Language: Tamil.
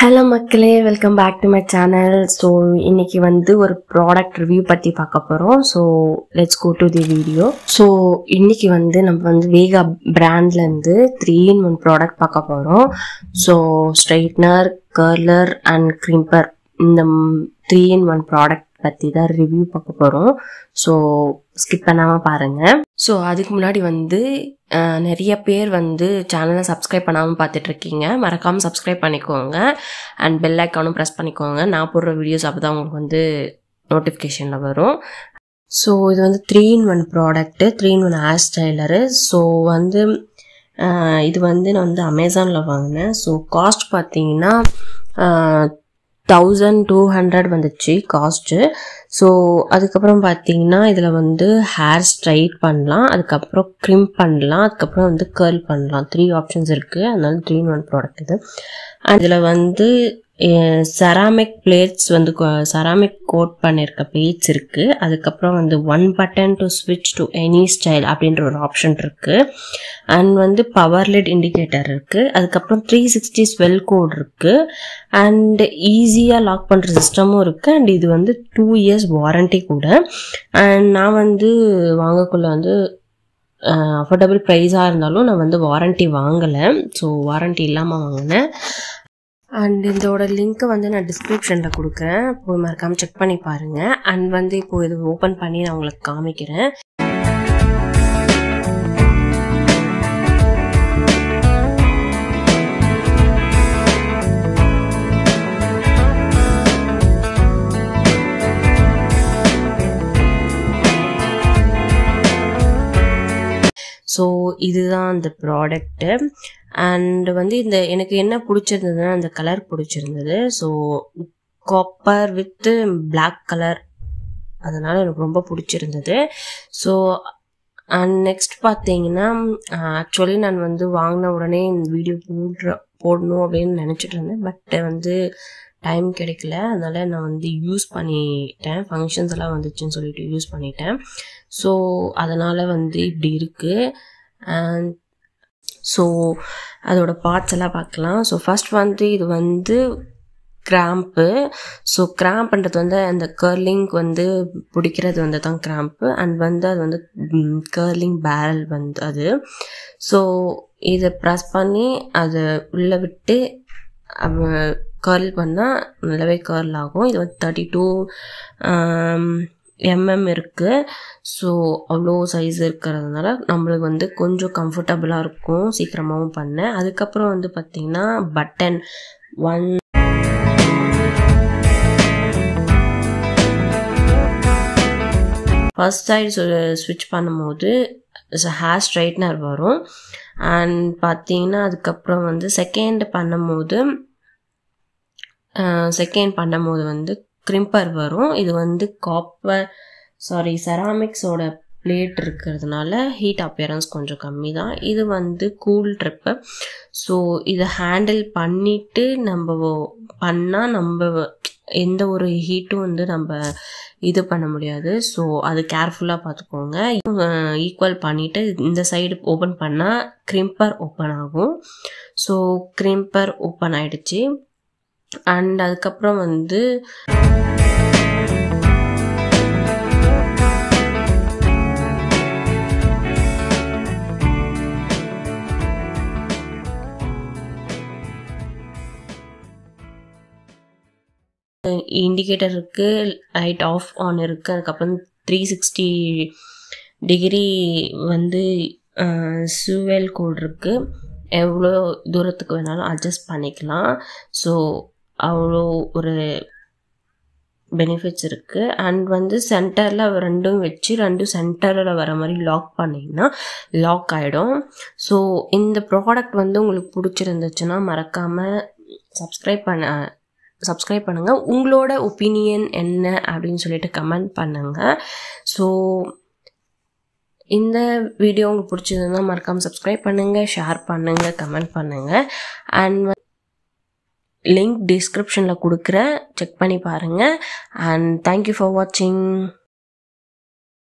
ஹலோ மக்களே welcome back to my channel so இன்னைக்கு வந்து ஒரு ப்ராடக்ட் ரிவ்யூ பற்றி பார்க்க போகிறோம் so let's go to the video so இன்னைக்கு வந்து நம்ம வந்து வேகா பிராண்ட்லேருந்து த்ரீ இன் ஒன் ப்ராடக்ட் பார்க்க போகிறோம் so straightener curler and crimper இந்த த்ரீ இன் ஒன் ப்ராடக்ட் பற்றி தான் ரிவ்யூ பார்க்க போகிறோம் ஸோ ஸ்கிப் பண்ணாமல் பாருங்கள் ஸோ அதுக்கு முன்னாடி வந்து அஹ், நிறைய பேர் வந்து சேனலை சப்ஸ்கிரைப் பண்ணாமல் பார்த்துட்டு இருக்கீங்க மறக்காமல் சப்ஸ்கிரைப் பண்ணிக்கோங்க அண்ட் பெல் ஐக்கானும் ப்ரெஸ் பண்ணிக்கோங்க நான் போடுற வீடியோஸ் அப்போ தான் உங்களுக்கு வந்து நோட்டிஃபிகேஷனில் வரும் ஸோ இது வந்து three in one product three in one hair styler so வந்து அஹ், இது வந்து நான் வந்து அமேசானில் வாங்கினேன் ஸோ காஸ்ட் பார்த்தீங்கன்னா தௌசண்ட் டூ ஹண்ட்ரட் வந்துச்சு காஸ்ட்டு ஸோ அதுக்கப்புறம் பார்த்தீங்கன்னா இதில் வந்து ஹேர் ஸ்ட்ரைட் பண்ணலாம் அதுக்கப்புறம் க்ரிம் பண்ணலாம் அதுக்கப்புறம் வந்து கேர்ள் பண்ணலாம் த்ரீ ஆப்ஷன்ஸ் இருக்குது அதனால த்ரீ இன் ஒன் ப்ராடக்ட் இது அதில் வந்து செராமிக் பிளேட்ஸ் வந்து செராமிக் கோட் பண்ணியிருக்க பிளேட்ஸ் இருக்குது அதுக்கப்புறம் வந்து ஒன் பட்டன் டு ஸ்விட்ச் டு எனி ஸ்டைல் அப்படின்ற ஒரு ஆப்ஷன் இருக்குது அண்ட் வந்து பவர் லிட் இண்டிகேட்டர் இருக்குது அதுக்கப்புறம் த்ரீ சிக்ஸ்டி ஸ்வெல் கோட் இருக்குது அண்ட் ஈஸியாக லாக் பண்ணுற சிஸ்டமும் இருக்குது அண்ட் இது வந்து டூ இயர்ஸ் வாரண்டி கூட அண்ட் நான் வந்து வாங்கக்குள்ள வந்து அஃபோர்டபுள் ப்ரைஸாக இருந்தாலும் நான் வந்து வாரண்டி வாங்கலை ஸோ வாரண்டி இல்லாமல் வாங்கினேன் அண்ட் இதோட லிங்க்கை வந்து நான் டிஸ்கிரிப்ஷனில் கொடுக்குறேன் போய் மறக்காமல் செக் பண்ணி பாருங்கள் அண்ட் வந்து இப்போ இது ஓப்பன் பண்ணி நான் உங்களுக்கு காமிக்கிறேன் ஸோ இதுதான் அந்த ப்ராடக்ட்டு அண்ட் வந்து இந்த எனக்கு என்ன பிடிச்சிருந்ததுன்னா அந்த கலர் பிடிச்சிருந்தது so copper with Black colour அதனால் எனக்கு ரொம்ப பிடிச்சிருந்தது ஸோ அண்ட் நெக்ஸ்ட் பார்த்தீங்கன்னா ஆக்சுவலி நான் வந்து வாங்கின உடனே இந்த வீடியோ போடுற போடணும் அப்படின்னு நினச்சிட்டு இருந்தேன் பட் வந்து டைம் கிடைக்கல அதனால நான் வந்து யூஸ் பண்ணிட்டேன் ஃபங்க்ஷன்ஸ் எல்லாம் வந்துச்சுன்னு சொல்லிட்டு யூஸ் பண்ணிட்டேன் ஸோ அதனால் வந்து இப்படி இருக்குது அண்ட் ஸோ அதோட பார்ட்ஸ் எல்லாம் பார்க்கலாம் ஸோ ஃபர்ஸ்ட் வந்து இது வந்து கிராம்ப்பு ஸோ கிராம்ப்ன்றது வந்து அந்த கர்லிங் வந்து பிடிக்கிறது வந்து தான் கிராம்ப்பு அண்ட் வந்து அது வந்து கர்லிங் பேரல் வந்து அது ஸோ இதை ப்ரெஸ் பண்ணி அதை உள்ளே விட்டு கர்ல் பண்ணால் நல்லாவே கர்ல் ஆகும் இது வந்து தேர்ட்டி டூ எம்எம் இருக்குது ஸோ அவ்வளோ சைஸ் இருக்கிறதுனால நம்மளுக்கு வந்து கொஞ்சம் கம்ஃபர்டபுளாக இருக்கும் சீக்கிரமாகவும் பண்ணேன் அதுக்கப்புறம் வந்து பார்த்திங்கன்னா பட்டன் ஒன் ஃபர்ஸ்ட் சைடு ஸ்விட்ச் பண்ணும்போது ஹேர் ஸ்ட்ரைட்னர் வரும் அண்ட் பார்த்தீங்கன்னா அதுக்கப்புறம் வந்து செகண்ட் பண்ணும்போது செகண்ட் பண்ணும்போது வந்து கிரிம்பர் வரும் இது வந்து காப்பர் சாரி செராமிக்ஸோட பிளேட் இருக்கிறதுனால ஹீட் அப்பியரன்ஸ் கொஞ்சம் கம்மி தான் இது வந்து கூல் ட்ரிப்பு ஸோ இதை ஹேண்டில் பண்ணிவிட்டு நம்ம பண்ணால் நம்ம எந்த ஒரு ஹீட்டும் வந்து நம்ம இது பண்ண முடியாது ஸோ அது கேர்ஃபுல்லாக பார்த்துக்கோங்க ஈக்குவல் பண்ணிவிட்டு இந்த சைடு ஓப்பன் பண்ணால் கிரிம்பர் ஓப்பன் ஆகும் ஸோ கிரிம்பர் ஓப்பன் ஆயிடுச்சு அண்ட் அதுக்கப்புறம் வந்து இண்டிகேட்டர் இருக்கு லைட் ஆஃப் ஆன் இருக்கு அதுக்கப்புறம் த்ரீ சிக்ஸ்டி டிகிரி வந்து சுவெல் கோட் இருக்கு எவ்வளோ தூரத்துக்கு வேணாலும் அட்ஜஸ்ட் பண்ணிக்கலாம் ஸோ அவ்வளோ ஒரு பெனிஃபிட்ஸ் இருக்குது அண்ட் வந்து சென்டரில் ரெண்டும் வச்சு ரெண்டும் சென்டரில் வர மாதிரி லாக் பண்ணிங்கன்னா லாக் ஆகிடும் ஸோ இந்த ப்ராடக்ட் வந்து உங்களுக்கு பிடிச்சிருந்துச்சுன்னா மறக்காமல் சப்ஸ்கிரைப் பண்ண சப்ஸ்கிரைப் பண்ணுங்கள் உங்களோட ஒப்பீனியன் என்ன அப்படின்னு சொல்லிட்டு கமெண்ட் பண்ணுங்கள் ஸோ இந்த வீடியோ உங்களுக்கு பிடிச்சதுன்னா மறக்காமல் சப்ஸ்கிரைப் பண்ணுங்கள் ஷேர் பண்ணுங்கள் கமெண்ட் பண்ணுங்கள் அண்ட் லிங்க் டிஸ்கிரிப்ஷனில் கொடுக்குறேன் செக் பண்ணி பாருங்கள் அண்ட் தேங்க்யூ ஃபார் வாட்சிங்